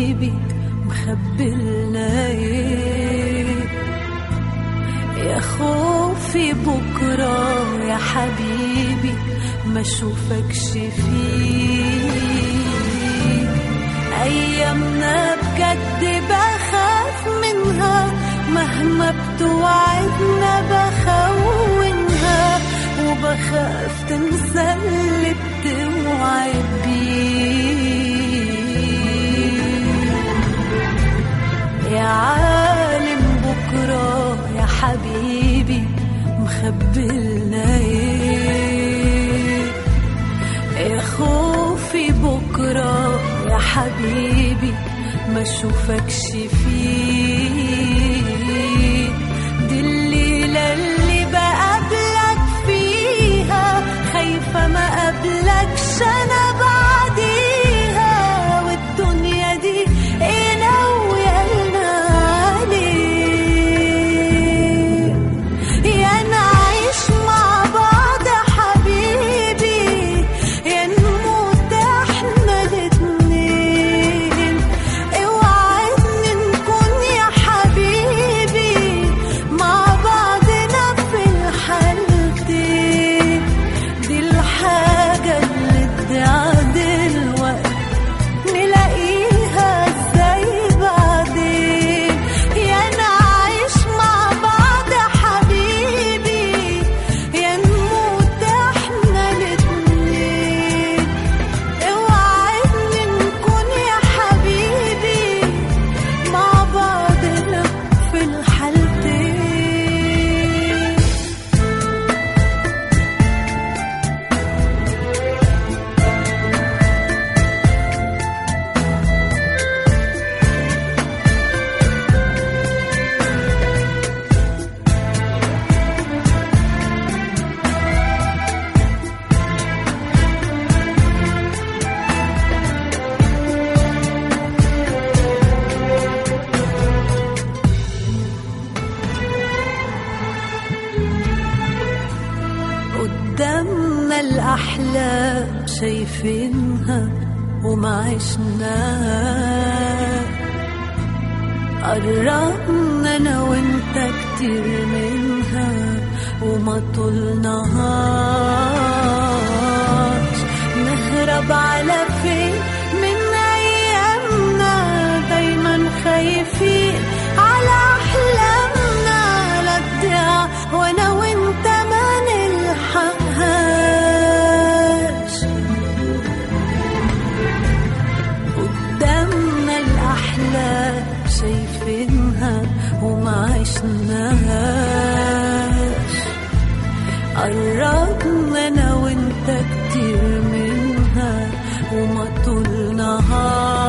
حبيبي مخبلنا ايه يا خوفي بكرة يا حبيبي ما اشوفكش فيه ايامنا بجد بخاف منها مهما بتوعدنا بخونها وبخاف تنسى اللي بتوعد بيه يا عالم بكرة يا حبيبي مخبلنا ايه يا خوفي بكرة يا حبيبي ما اشوفكش فيه دي الليلة اللي بقابلك فيها خايفة ما قابلكش انا بعديها والدنيا دي ايه ناوية عليه يا نعيش مع بعض يا حبيبي يا نموت احنا الاتنين اوعدني نكون يا حبيبي مع بعضنا في الحالتين دي الحاجة اللي تعدل الوقت نلاقيها ازاي بعدين يا نعيش مع بعض يا حبيبي يا نموت احنا الاتنين اوعدني نكون يا حبيبي مع بعضنا في الحالتين قدامنا الأحلام شايفينها وما عشناها قربنا أنا وأنت كتير منها وما طولناهاش نهرب على فين من أيامنا دايما خايفين على أحلامنا لا تضيع وأنا وأنت ما نلحقهاش قدامنا الأحلام شايفينها وما عشناهاش قربنا أنا وأنت كتير منها وما طولناهاش